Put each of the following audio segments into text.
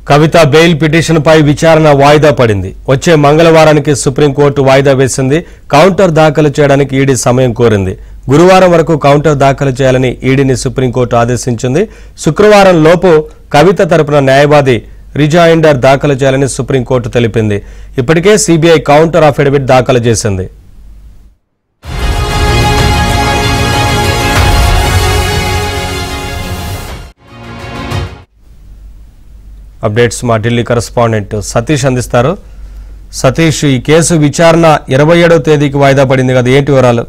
కవిత bail పిటిషన్పై విచారణ వాయిదా పడింది వచ్చే మంగళవారానికి సుప్రీంకోర్టు వాయిదా వేసింది కౌంటర్ దాఖలు చేయడానికి ఈడీ సమయం కోరింది గురువారం వరకు కౌంటర్ దాఖలు చేయాలని ఈడీని సుప్రీంకోర్టు ఆదేశించింది శుక్రవారం లోపు కవిత తరపున న్యాయవాది రిజాయిండర్ దాఖలు చేయాలని సుప్రీంకోర్టు తెలిపింది ఇప్పటికే సిబిఐ కౌంటర్ అఫిడవిట్ దాఖలు చేసింది అప్డేట్స్ మా ఢిల్లీ కరస్పాండెంట్ సతీష్ అందిస్తారు సతీష్ ఈ కేసు విచారణ ఇరవై ఏడవ తేదీకి వాయిదా పడింది కదా ఏంటి వివరాలు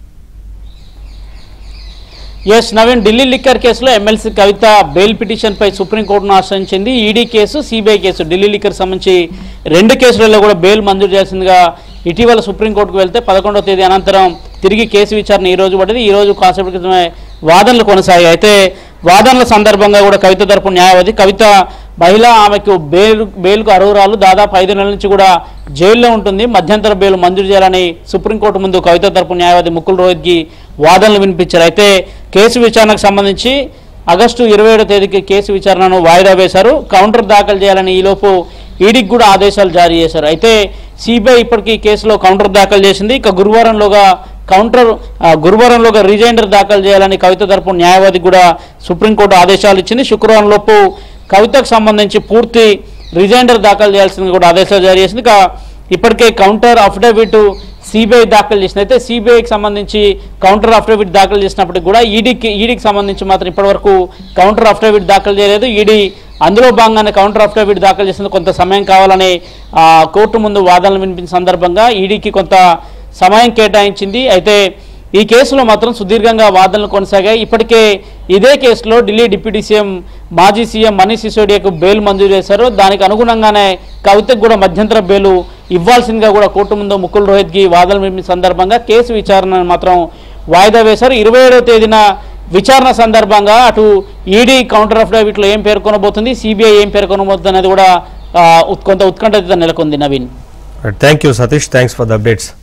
ఎస్ నవీన్ ఢిల్లీ లిక్కర్ కేసులో ఎమ్మెల్సీ కవిత బెయిల్ పిటిషన్ పై సుప్రీంకోర్టును ఆశ్రయించింది ED case CBI case Delhi liquor సంబంధించి రెండు కేసులలో కూడా బెయిల్ మంజూరు చేసిందిగా ఇటీవల సుప్రీంకోర్టుకు వెళ్తే పదకొండవ తేదీ అనంతరం తిరిగి కేసు విచారణ ఈ రోజు పడింది ఈ రోజు కాసేపటి క్రితమే వాదనలు కొనసాగాయి అయితే వాదనల సందర్భంగా కూడా కవిత తరపు న్యాయవాది కవిత మహిళ ఆమెకు బెయిల్ బెయిల్కు అర్హురాలు దాదాపు ఐదు నెలల నుంచి కూడా జైల్లో ఉంటుంది మధ్యంతర బెయిల్ మంజూరు చేయాలని సుప్రీంకోర్టు ముందు కవిత తరపు న్యాయవాది ముకుల్ రోహిత్కి వాదనలు వినిపించారు అయితే కేసు విచారణకు సంబంధించి ఆగస్టు ఇరవై ఏడో తేదీకి కేసు విచారణను వాయిదా వేశారు కౌంటర్ దాఖలు చేయాలని ఈలోపు ఈడీకి కూడా ఆదేశాలు జారీ చేశారు అయితే సిబిఐ ఇప్పటికీ ఈ కేసులో కౌంటర్ దాఖలు చేసింది ఇక గురువారంలోగా కౌంటర్ ఆ, గురువారంలోగా రిజైండర్ దాఖలు చేయాలని కవిత తరపు న్యాయవాది కూడా సుప్రీంకోర్టు ఆదేశాలు ఇచ్చింది శుక్రవారం లోపు కవితకు సంబంధించి పూర్తి రిజైండర్ దాఖలు చేయాల్సింది కూడా ఆదేశాలు జారీ చేసింది ఇక ఇప్పటికే కౌంటర్ అఫిడవిట్ సిబిఐ దాఖలు చేసింది అయితే సిబిఐకి సంబంధించి కౌంటర్ అఫిడవిట్ దాఖలు చేసినప్పటికి కూడా ఈడీకి ఈడీకి సంబంధించి మాత్రం ఇప్పటివరకు కౌంటర్ అఫిడవిట్ దాఖలు చేయలేదు ఈడీ అందులో భాగంగానే కౌంటర్ అఫిడవిట్ దాఖలు చేసిన కొంత సమయం కావాలని ఆ, కోర్టు ముందు వాదనలు వినిపించిన సందర్భంగా ఈడీకి కొంత సమయం కేటాయించింది అయితే ఈ కేసులో మాత్రం సుదీర్ఘంగా వాదనలు కొనసాగాయి ఇప్పటికే ఇదే కేసులో ఢిల్లీ డిప్యూటీ సీఎం మాజీ సీఎం మనీష్ సిసోడియాకు బెయిల్ మంజూరు చేశారు దానికి అనుగుణంగానే కవితకు కూడా మధ్యంతర బెయిల్ ఇవ్వాల్సిందిగా కూడా కోర్టు ముందు ముకుల్ రోహిత్కి వాదనలు వినిపించిన సందర్భంగా కేసు విచారణను మాత్రం వాయిదా వేశారు ఇరవై ఏడవ తేదీన విచారణ సందర్భంగా అటు ఈడీ కౌంటర్ అఫిడవిట్లో ఏం పేర్కొనబోతుంది సిబిఐ ఏం పేర్కొనబోతుంది అనేది కూడా ఆ, ఉత్- కొంత ఉత్కంఠత నెలకొంది Naveen thank you Satish thanks for the updates